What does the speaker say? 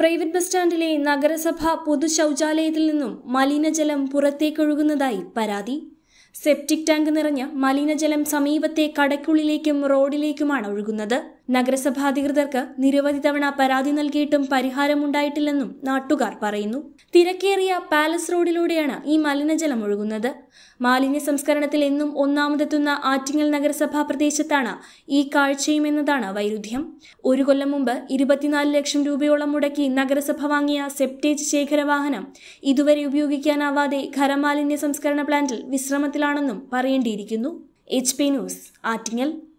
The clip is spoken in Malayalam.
പ്രൈവറ്റ് ബസ് സ്റ്റാൻഡിലെ നഗരസഭ പൊതു ശൗചാലയത്തിൽ നിന്നും മലിനജലം പുറത്തേക്കൊഴുകുന്നതായി പരാതി സെപ്റ്റിക് ടാങ്ക് നിറഞ്ഞ മലിനജലം സമീപത്തെ കടയ്ക്കുള്ളിലേക്കും റോഡിലേക്കുമാണ് ഒഴുകുന്നത് നഗരസഭാ അധികൃതർക്ക് നിരവധി തവണ പരാതി നൽകിയിട്ടും പരിഹാരമുണ്ടായിട്ടില്ലെന്നും നാട്ടുകാർ പറയുന്നു തിരക്കേറിയ പാലസ് റോഡിലൂടെയാണ് ഈ മലിനജലം ഒഴുകുന്നത് മാലിന്യ സംസ്കരണത്തിൽ എന്നും ഒന്നാമതെത്തുന്ന ആറ്റിങ്ങൽ നഗരസഭാ പ്രദേശത്താണ് ഈ കാഴ്ചയും എന്നതാണ് വൈരുദ്ധ്യം ഒരു കൊല്ലം മുമ്പ് ഇരുപത്തിനാല് ലക്ഷം രൂപയോളം മുടക്കി നഗരസഭ വാങ്ങിയ സെപ്റ്റേജ് ശേഖര വാഹനം ഇതുവരെ ഉപയോഗിക്കാനാവാതെ ഖരമാലിന്യ സംസ്കരണ പ്ലാന്റിൽ വിശ്രമത്തിലാണെന്നും പറയേണ്ടിയിരിക്കുന്നു എച്ച് പി ന്യൂസ് ആറ്റിങ്ങൽ